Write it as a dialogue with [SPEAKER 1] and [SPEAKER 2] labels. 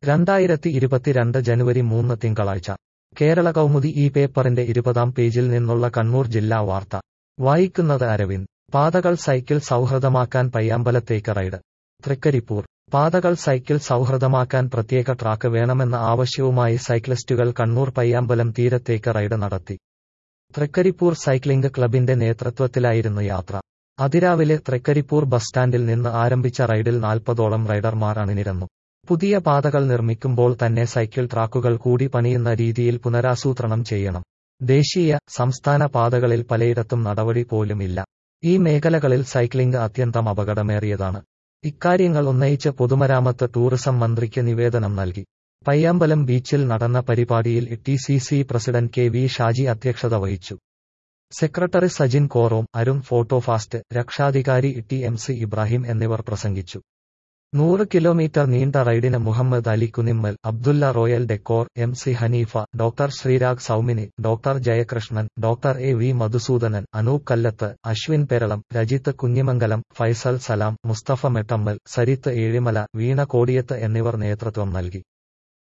[SPEAKER 1] രണ്ടായിരത്തി ഇരുപത്തിരണ്ട് ജനുവരി മൂന്ന് തിങ്കളാഴ്ച കേരള കൗമുദി ഈ പേപ്പറിന്റെ ഇരുപതാം പേജിൽ നിന്നുള്ള കണ്ണൂർ ജില്ലാ വാർത്ത വായിക്കുന്നത് അരവിന്ദ് പാതകൾ സൈക്കിൾ സൗഹൃദമാക്കാൻ പയ്യാമ്പലത്തേക്ക് റൈഡ് തൃക്കരിപ്പൂർ പാതകൾ സൈക്കിൾ സൗഹൃദമാക്കാൻ പ്രത്യേക ട്രാക്ക് വേണമെന്ന ആവശ്യവുമായി സൈക്ലിസ്റ്റുകൾ കണ്ണൂർ പയ്യാമ്പലം തീരത്തേക്ക് റൈഡ് നടത്തി തൃക്കരിപ്പൂർ സൈക്ലിംഗ് ക്ലബിന്റെ നേതൃത്വത്തിലായിരുന്നു യാത്ര അതിരാവിലെ തൃക്കരിപ്പൂർ ബസ് സ്റ്റാൻഡിൽ നിന്ന് ആരംഭിച്ച റൈഡിൽ നാൽപ്പതോളം റൈഡർമാർ അണിനിരന്നു പുതിയ പാതകൾ നിർമ്മിക്കുമ്പോൾ തന്നെ സൈക്കിൾ ട്രാക്കുകൾ കൂടി പണിയുന്ന രീതിയിൽ പുനരാസൂത്രണം ചെയ്യണം ദേശീയ സംസ്ഥാന പാതകളിൽ പലയിടത്തും നടപടി പോലും ഇല്ല ഈ മേഖലകളിൽ സൈക്ലിംഗ് അത്യന്തം അപകടമേറിയതാണ് ഇക്കാര്യങ്ങൾ ഉന്നയിച്ച് പൊതുമരാമത്ത് ടൂറിസം മന്ത്രിക്ക് നിവേദനം നൽകി പയ്യാമ്പലം ബീച്ചിൽ നടന്ന പരിപാടിയിൽ T C C president K V Shaji അധ്യക്ഷത വഹിച്ചു സെക്രട്ടറി സജിൻ കോറോം അരുൺ ഫോട്ടോഫാസ്റ്റ് രക്ഷാധികാരി ടി എം സി ഇബ്രാഹിം എന്നിവർ പ്രസംഗിച്ചു നൂറ് കിലോമീറ്റർ നീണ്ട റൈഡിന് Muhammad Ali Kunimmal Abdulla royal decor M C Hanifa doctor Sreerag Soumini doctor Jayakrishnan doctor A V Madhusoodanan Anoop Kallath Ashwin Peralam Rajith Kunhimangalam Faisal Salam Mustafa Mettammal Sarith Ezhimala Veena Kodiyath എന്നിവർ നേതൃത്വം നൽകി